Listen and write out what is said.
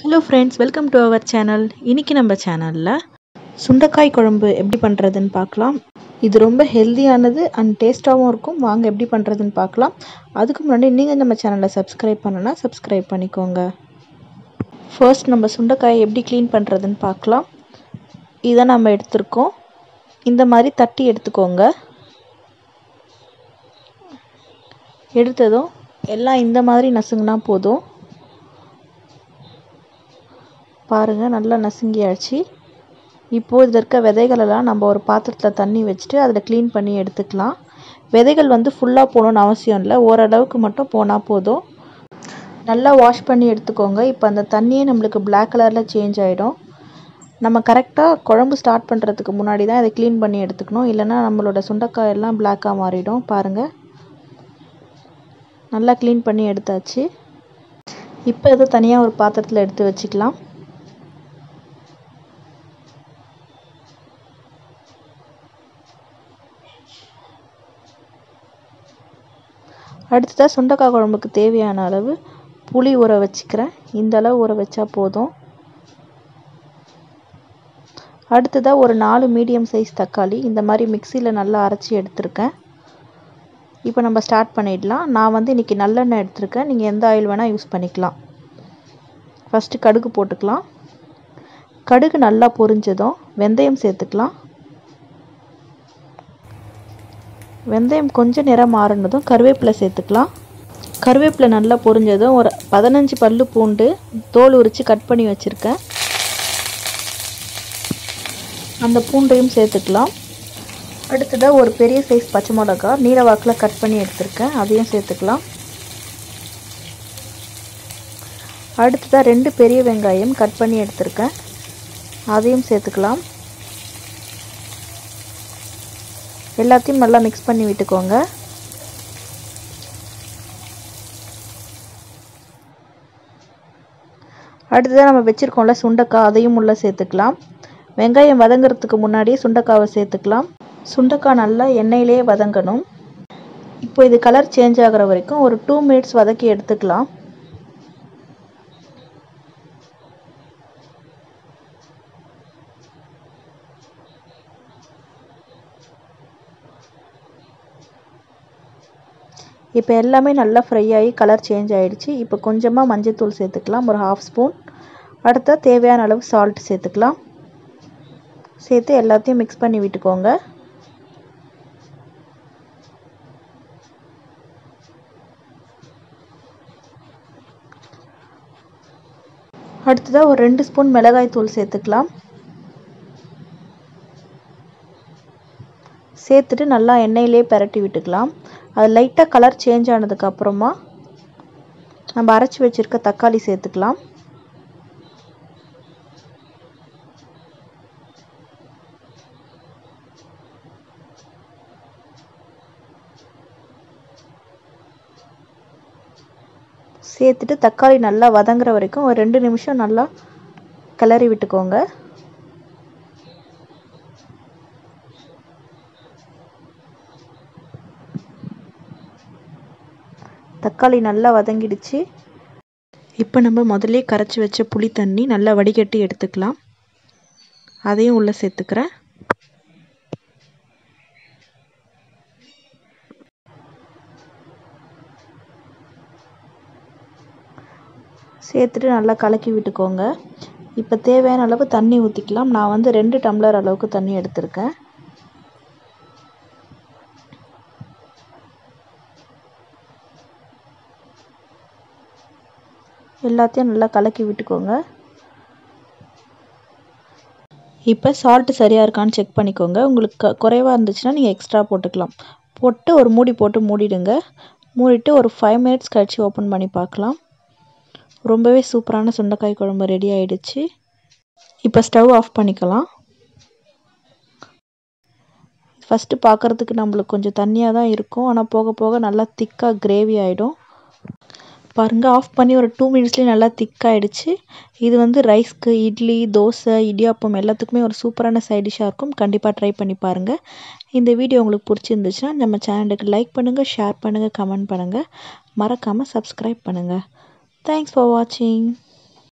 hello friends welcome to our channel இன்றைக்கி நம்ம சேனலில் சுண்டைக்காய் குழம்பு எப்படி பண்ணுறதுன்னு பார்க்கலாம் இது ரொம்ப ஹெல்தியானது அண்ட் டேஸ்ட்டாகவும் இருக்கும் வாங்க எப்படி பண்ணுறதுன்னு பார்க்கலாம் அதுக்கு முன்னாடி நீங்கள் நம்ம சேனலை சப்ஸ்கிரைப் பண்ணனா சப்ஸ்கிரைப் பண்ணிக்கோங்க ஃபர்ஸ்ட் நம்ம சுண்டைக்காயை எப்படி க்ளீன் பண்ணுறதுன்னு பார்க்கலாம் இதை நம்ம எடுத்திருக்கோம் இந்த மாதிரி தட்டி எடுத்துக்கோங்க எடுத்ததும் எல்லாம் இந்த மாதிரி நசுங்கினா போதும் பாருங்கள் நல்லா நசுங்கியாச்சு இப்போது இதில் இருக்க விதைகளெல்லாம் நம்ம ஒரு பாத்திரத்தில் தண்ணி வச்சுட்டு அதில் க்ளீன் பண்ணி எடுத்துக்கலாம் விதைகள் வந்து ஃபுல்லாக போகணுன்னு அவசியம் இல்லை ஓரளவுக்கு மட்டும் போனால் போதும் நல்லா வாஷ் பண்ணி எடுத்துக்கோங்க இப்போ அந்த தண்ணியே நம்மளுக்கு பிளாக் கலரில் சேஞ்ச் ஆகிடும் நம்ம கரெக்டாக குழம்பு ஸ்டார்ட் பண்ணுறதுக்கு முன்னாடி தான் இதை க்ளீன் பண்ணி எடுத்துக்கணும் இல்லைனா நம்மளோட சுண்டைக்காய் எல்லாம் பிளாக்காக மாறிடும் பாருங்கள் நல்லா க்ளீன் பண்ணி எடுத்தாச்சு இப்போ இதை தனியாக ஒரு பாத்திரத்தில் எடுத்து வச்சுக்கலாம் அடுத்ததாக சுண்டைக்காய் குழம்புக்கு தேவையான அளவு புளி ஊற வச்சுக்கிறேன் இந்த அளவு ஊற வச்சா போதும் அடுத்ததாக ஒரு நாலு மீடியம் சைஸ் தக்காளி இந்த மாதிரி மிக்சியில் நல்லா அரைச்சி எடுத்திருக்கேன் இப்போ நம்ம ஸ்டார்ட் பண்ணிடலாம் நான் வந்து இன்றைக்கி நல்லெண்ணெய் எடுத்திருக்கேன் நீங்கள் எந்த ஆயில் வேணால் யூஸ் பண்ணிக்கலாம் ஃபஸ்ட்டு கடுகு போட்டுக்கலாம் கடுகு நல்லா பொரிஞ்சதும் வெந்தயம் சேர்த்துக்கலாம் வெந்தயம் கொஞ்சம் நிறம் மாறினதும் கருவேப்பிலை சேர்த்துக்கலாம் கருவேப்பிலை நல்லா பொரிஞ்சதும் ஒரு பதினஞ்சு பல்லு பூண்டு தோல் உரித்து கட் பண்ணி வச்சுருக்கேன் அந்த பூண்டையும் சேர்த்துக்கலாம் அடுத்ததாக ஒரு பெரிய சைஸ் பச்சை மிளகா நீல வாக்கில் கட் பண்ணி எடுத்திருக்கேன் அதையும் சேர்த்துக்கலாம் அடுத்ததாக ரெண்டு பெரிய வெங்காயம் கட் பண்ணி எடுத்திருக்கேன் அதையும் சேர்த்துக்கலாம் எல்லாத்தையும் நல்லா மிக்ஸ் பண்ணி விட்டுக்கோங்க அடுத்ததாக நம்ம வச்சுருக்கோம்ல சுண்டைக்காய் அதையும் உள்ளே சேர்த்துக்கலாம் வெங்காயம் வதங்கிறதுக்கு முன்னாடியே சுண்டைக்காவை சேர்த்துக்கலாம் சுண்டைக்காய் நல்லா எண்ணெயிலே வதங்கணும் இப்போ இது கலர் சேஞ்ச் ஆகிற வரைக்கும் ஒரு டூ மினிட்ஸ் வதக்கி எடுத்துக்கலாம் இப்போ எல்லாமே நல்லா ஃப்ரை ஆகி கலர் சேஞ்ச் ஆகிடுச்சு இப்போ கொஞ்சமாக மஞ்சள்தூள் சேர்த்துக்கலாம் ஒரு ஹாஃப் ஸ்பூன் அடுத்த தேவையான அளவு சால்ட் சேர்த்துக்கலாம் சேர்த்து எல்லாத்தையும் மிக்ஸ் பண்ணி விட்டுக்கோங்க அடுத்ததாக ஒரு ரெண்டு ஸ்பூன் மிளகாய் தூள் சேர்த்துக்கலாம் சேர்த்துட்டு நல்லா எண்ணெயிலே பரட்டி விட்டுக்கலாம் அது லைட்டாக கலர் சேஞ்ச் ஆனதுக்கப்புறமா நம்ம அரைச்சி வச்சுருக்க தக்காளி சேர்த்துக்கலாம் சேர்த்துட்டு தக்காளி நல்லா வதங்குற வரைக்கும் ஒரு ரெண்டு நிமிஷம் நல்லா கிளறி விட்டுக்கோங்க தக்காளி நல்லா வதங்கிடுச்சு இப்போ நம்ம முதல்ல கரைச்சி வச்ச புளி தண்ணி நல்லா வடிகட்டி எடுத்துக்கலாம் அதையும் உள்ளே சேர்த்துக்கிறேன் சேர்த்துட்டு நல்லா கலக்கி விட்டுக்கோங்க இப்போ தேவையான அளவு தண்ணி ஊற்றிக்கலாம் நான் வந்து ரெண்டு டம்ளர் அளவுக்கு தண்ணி எடுத்திருக்கேன் எல்லாத்தையும் நல்லா கலக்கி விட்டுக்கோங்க இப்போ சால்ட்டு சரியாக இருக்கான்னு செக் பண்ணிக்கோங்க உங்களுக்கு குறைவாக இருந்துச்சுன்னா நீங்கள் எக்ஸ்ட்ரா போட்டுக்கலாம் போட்டு ஒரு மூடி போட்டு மூடிடுங்க மூடிட்டு ஒரு ஃபைவ் மினிட்ஸ் கழித்து ஓப்பன் பண்ணி பார்க்கலாம் ரொம்பவே சூப்பரான சுண்டைக்காய் குழம்பு ரெடி ஆகிடுச்சு இப்போ ஸ்டவ் ஆஃப் பண்ணிக்கலாம் ஃபஸ்ட்டு பார்க்குறதுக்கு நம்மளுக்கு கொஞ்சம் தண்ணியாக தான் இருக்கும் ஆனால் போக போக நல்லா திக்காக கிரேவி ஆகிடும் பாருங்கள் ஆஃப் பண்ணி ஒரு டூ மினிட்ஸ்லேயே நல்லா திக்காகிடுச்சு இது வந்து ரைஸ்க்கு இட்லி தோசை இடியாப்பம் எல்லாத்துக்குமே ஒரு சூப்பரான சைட் டிஷ்ஷாக இருக்கும் கண்டிப்பாக ட்ரை பண்ணி பாருங்கள் இந்த வீடியோ உங்களுக்கு பிடிச்சிருந்துச்சுன்னா நம்ம சேனலுக்கு லைக் பண்ணுங்கள் ஷேர் பண்ணுங்கள் கமெண்ட் பண்ணுங்கள் மறக்காமல் சப்ஸ்கிரைப் பண்ணுங்கள் தேங்க்ஸ் ஃபார் வாட்சிங்